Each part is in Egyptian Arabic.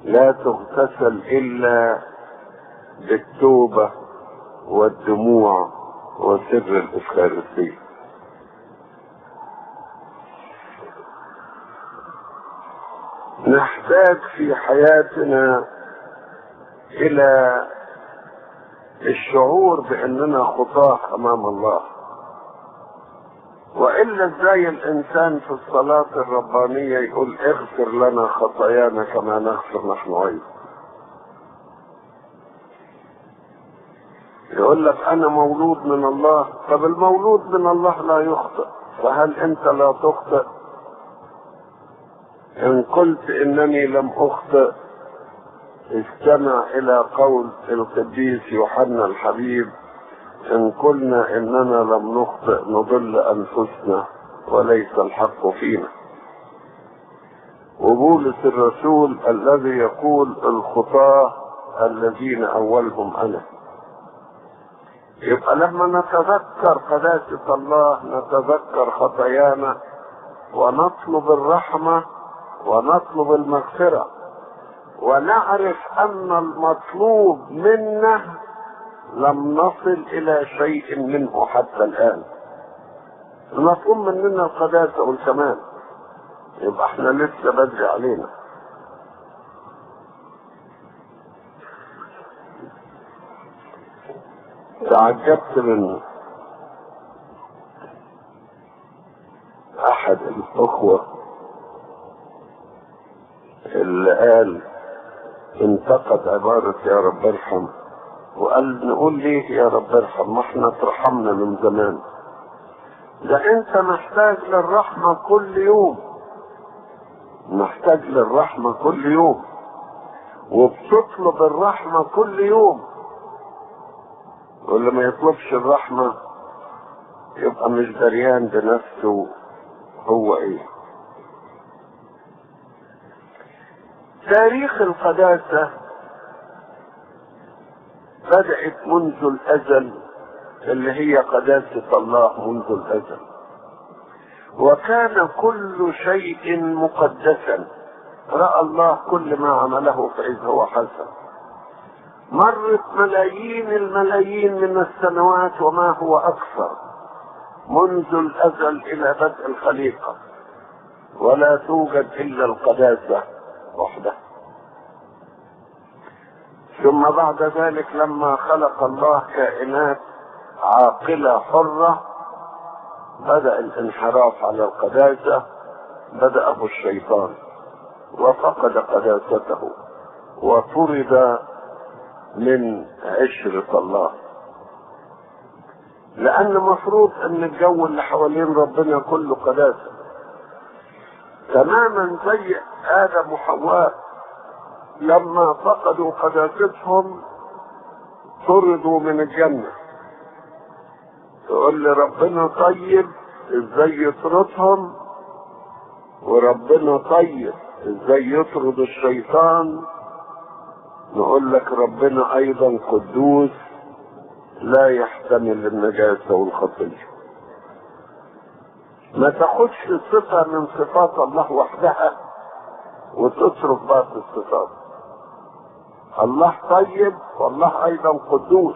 لا تغتسل الا بالتوبة والدموع وسر الإفخارستية نحتاج في حياتنا إلى الشعور بأننا خطاة أمام الله وإلا ازاي الإنسان في الصلاة الربانية يقول اغفر لنا خطايانا كما نغفر نحن أيضا يقول لك انا مولود من الله طب المولود من الله لا يخطئ فهل انت لا تخطئ ان قلت انني لم اخطئ استمع الى قول القديس يوحنا الحبيب ان قلنا اننا لم نخطئ نضل انفسنا وليس الحق فينا وبولس الرسول الذي يقول الخطاه الذين اولهم انا يبقى لما نتذكر قداسة الله نتذكر خطايانا ونطلب الرحمة ونطلب المغفرة ونعرف أن المطلوب منا لم نصل إلى شيء منه حتى الآن المطلوب مننا القداسة والكمال يبقى احنا لسه بدري علينا تعجبت من احد الاخوة اللي قال انتقد عبارة يا رب ارحم وقال نقول ليه يا رب ارحم ما احنا اترحمنا من زمان ده انت محتاج للرحمة كل يوم محتاج للرحمة كل يوم وبتطلب الرحمة كل يوم واللي ما يطلبش الرحمة يبقى مش دريان بنفسه هو ايه تاريخ القداسة بدأت منذ الأزل اللي هي قداسة الله منذ الأزل وكان كل شيء مقدسا رأى الله كل ما عمله فإذا هو حسن مرت ملايين الملايين من السنوات وما هو أكثر منذ الأزل إلى بدء الخليقة ولا توجد إلا القداسة وحدها ثم بعد ذلك لما خلق الله كائنات عاقلة حرة بدأ الانحراف على القداسة بدأه الشيطان وفقد قداسته وطرد من عشرة الله لأن مفروض أن الجو اللي حوالين ربنا كله قداسة تماما زي آدم وحواء لما فقدوا قداستهم طردوا من الجنة تقول لي ربنا طيب ازاي يطردهم وربنا طيب ازاي يطرد الشيطان نقول لك ربنا ايضا قدوس لا يحتمل النجاسة والخطية ما تاخدش صفة من صفات الله وحدها وتترك باقي الصفات الله طيب والله ايضا قدوس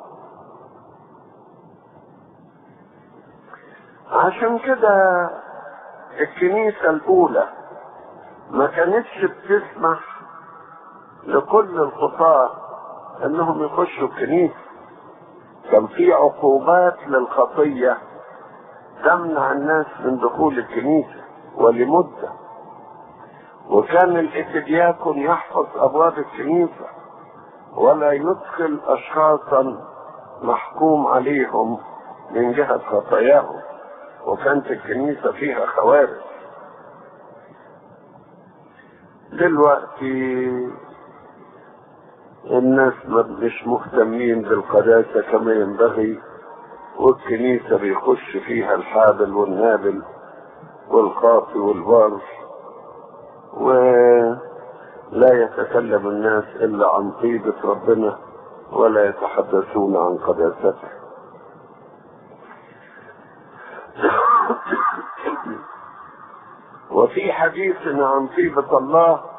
عشان كده الكنيسة الاولى ما كانتش بتسمح لكل الخطاة انهم يخشوا الكنيسة كان في عقوبات للخطية تمنع الناس من دخول الكنيسة ولمدة وكان الاتدياكون يحفظ ابواب الكنيسة ولا يدخل اشخاصا محكوم عليهم من جهة خطاياهم وكانت الكنيسة فيها خوارج دلوقتي الناس مش مهتمين بالقداسة كما ينبغي والكنيسة بيخش فيها الحابل والنابل والقاطي والبار ولا يتكلم الناس إلا عن طيبة ربنا ولا يتحدثون عن قداسته وفي حديث عن طيبة الله